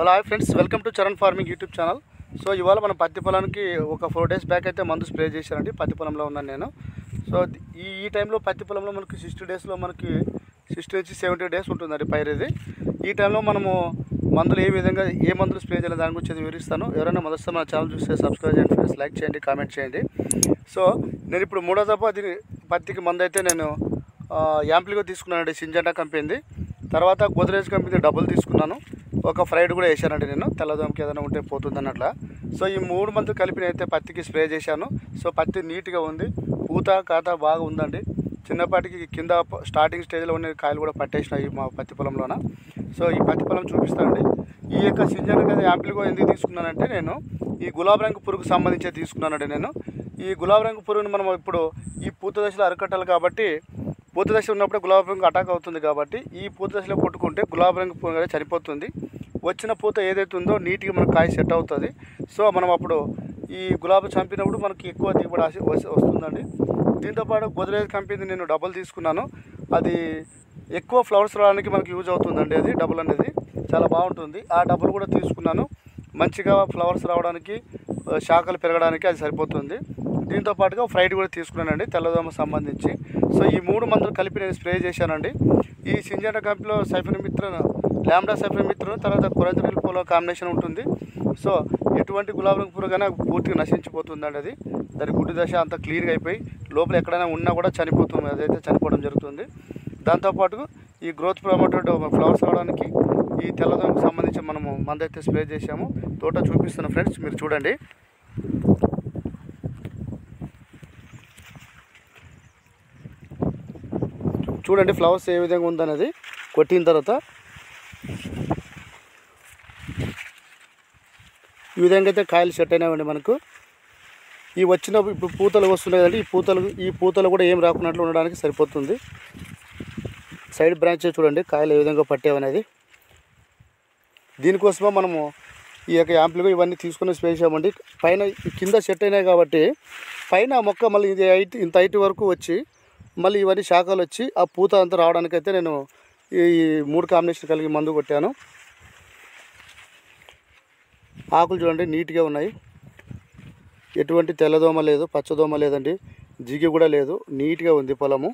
hello hi friends welcome to Charan farming YouTube channel so ఇవాళ మన పత్తి పొలానికి ఒక ఫోర్ డేస్ బ్యాక్ అయితే మందు స్ప్రే చేశానండి పత్తి పొలంలో ఉన్నాను నేను సో ఈ ఈ టైంలో పత్తి పొలంలో మనకి సిక్స్టీ డేస్లో మనకి సిక్స్టీ నుంచి సెవెంటీ డేస్ ఉంటుందండి పైరు ఇది ఈ టైంలో మనము మందులు ఏ విధంగా ఏ మందులు స్ప్రే చేయాలి దాని గురించి అయితే వివరిస్తాను ఎవరైనా మొదటి మన ఛానల్ చూస్తే సబ్స్క్రైబ్ చేయండి ఫ్రెండ్స్ లైక్ చేయండి కామెంట్ చేయండి సో నేను ఇప్పుడు మూడో దఫా దీని పత్తికి మందు అయితే నేను ఆ, యాంప్లిగా తీసుకున్నానండి సింజంటా కంపెనీది తర్వాత గోద్రేజ్ కంపెనీ డబ్బులు తీసుకున్నాను ఒక ఫ్రైడ్ కూడా వేసానండి నేను తెల్లదోమకి ఏదైనా ఉంటే పోతుంది అన్నట్ల సో ఈ మూడు మంత్ కలిపి నేనైతే పత్తికి స్ప్రే చేశాను సో పత్తి నీట్గా ఉంది పూత కాత బాగా ఉందండి చిన్నపాటికి కింద ప- స్టార్టింగ్ స్టేజ్లో ఉన్న కాయలు కూడా పట్టేసినాయి మా పత్తి పొలంలోన సో ఈ పత్తి పొలం చూపిస్తానండి ఈ యొక్క సింజన్ కదా యాంప్లిగో ఎందుకు తీసుకున్నానంటే నేను ఈ గులాబీ రంగు పురుగు సంబంధించి తీసుకున్నానండి నేను ఈ గులాబీ రంగు పురుగుని మనం ఇప్పుడు ఈ పూత దశలో అరికట్టాలి కాబట్టి పూత దశ ఉన్నప్పుడు గులాబీ రంగు అటాక్ అవుతుంది కాబట్టి ఈ పూత దశలో కొట్టుకుంటే గులాబీ రంగు పురుగు అనేది చనిపోతుంది వచ్చిన పూత ఏదైతే ఉందో నీట్గా మనకు కాయ సెట్ అవుతుంది సో మనం అప్పుడు ఈ గులాబీ చంపినప్పుడు మనకి ఎక్కువ దిగుబడి ఆశ- వస్- వస్తుందండి దీంతోపాటు గోద్రేజ్ కంపెనీ నేను డబుల్ తీసుకున్నాను అది ఎక్కువ ఫ్లవర్స్ రావడానికి మనకి యూజ్ అవుతుందండి అది డబుల్ అనేది చాలా బాగుంటుంది ఆ డబుల్ కూడా తీసుకున్నాను మంచిగా ఫ్లవర్స్ రావడానికి ఆ, శాఖలు పెరగడానికి అది సరిపోతుంది దీంతో పాటుగా ఫ్రైడ్ కూడా తీసుకున్నానండి తెల్లదోమ సంబంధించి సో ఈ మూడు మందులు కలిపి నేను స్ప్రే చేశానండి ఈ సింజాటా కంపెనీలో సైఫన్ మిత్ర ల్యాండా సైఫన్ మిత్ర తర్వాత కొరంజరిల్ పూల కాంబినేషన్ ఉంటుంది సో ఎటువంటి గులాబీ రంగు పురుగైనా పూర్తిగా నశించిపోతుందండి అది దాని గుడ్డి దశ అంతా క్లియర్గా అయిపోయి లోపల ఎక్కడైనా ఉన్నా కూడా చనిపోతుంది అదైతే చనిపోవడం జరుగుతుంది దాంతోపాటు ఈ గ్రోత్ ప్రమోటర్ ఫ్లవర్స్ రావడానికి ఈ తెల్లదోమకు సంబంధించి మనము మందైతే స్ప్రే చేసాము తోట చూపిస్తున్న ఫ్రెండ్స్ మీరు చూడండి చూడండి ఫ్లవర్స్ ఏ విధంగా ఉందనేది కొట్టిన తర్వాత ఈ విధంగా అయితే కాయలు సెట్ అయినాయండి మనకు ఈ వచ్చిన ఇప్పుడు పూతలు వస్తున్నాయి కదండి ఈ పూతలు ఈ పూతలు కూడా ఏం రాకున్నట్లు ఉండడానికి సరిపోతుంది సైడ్ బ్రాంచ్ చూడండి కాయలు ఏ విధంగా పట్టేవనేది దీనికోసమే మనము ఈ యొక్క యాంప్లుగా ఇవన్నీ తీసుకుని స్ప్రే చేసామండి పైన ఈ కింద సెట్ అయినాయి కాబట్టి పైన ఆ మొక్క మళ్ళీ ఇది హైట్ ఇంత హైట్ వరకు వచ్చి మళ్ళీ ఇవన్నీ శాఖలు వచ్చి ఆ పూత అంతా రావడానికైతే నేను ఈ మూడు కాంబినేషన్ కలిగి మందు కొట్టాను ఆకులు చూడండి నీట్గా ఉన్నాయి ఎటువంటి తెల్లదోమ లేదు పచ్చదోమ లేదండి జిగి కూడా లేదు నీట్గా ఉంది పొలము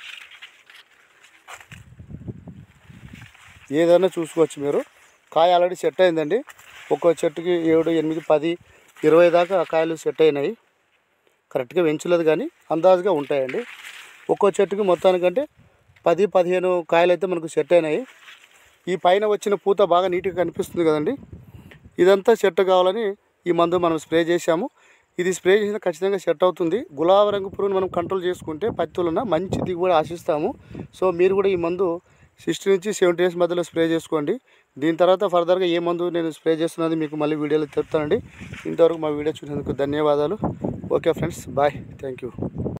ఏదైనా చూసుకోవచ్చు మీరు కాయ ఆల్రెడీ సెట్ అయిందండి ఒక్కో చెట్టుకి ఏడు ఎనిమిది పది ఇరవై దాకా కాయలు సెట్ అయినాయి కరెక్ట్గా పెంచలేదు కానీ అందాజుగా ఉంటాయండి ఒక్కో చెట్టుకి మొత్తానికంటే పది పదిహేను కాయలు అయితే మనకు సెట్ అయినాయి ఈ పైన వచ్చిన పూత బాగా నీట్గా కనిపిస్తుంది కదండి ఇదంతా సెట్ కావాలని ఈ మందు మనం స్ప్రే చేశాము ఇది స్ప్రే చేసిన ఖచ్చితంగా సెట్ అవుతుంది గులాబీ రంగు పురుగుని మనం కంట్రోల్ చేసుకుంటే పత్తులన మంచి దిగుబడి ఆశిస్తాము సో మీరు కూడా ఈ మందు సిక్స్టీ నుంచి సెవెంటీ డేస్ మధ్యలో స్ప్రే చేసుకోండి దీని తర్వాత ఫర్దర్గా ఏ మందు నేను స్ప్రే చేస్తున్నది మీకు మళ్ళీ వీడియోలో చెప్తానండి ఇంతవరకు మా వీడియో చూసినందుకు ధన్యవాదాలు okay friends bye thank you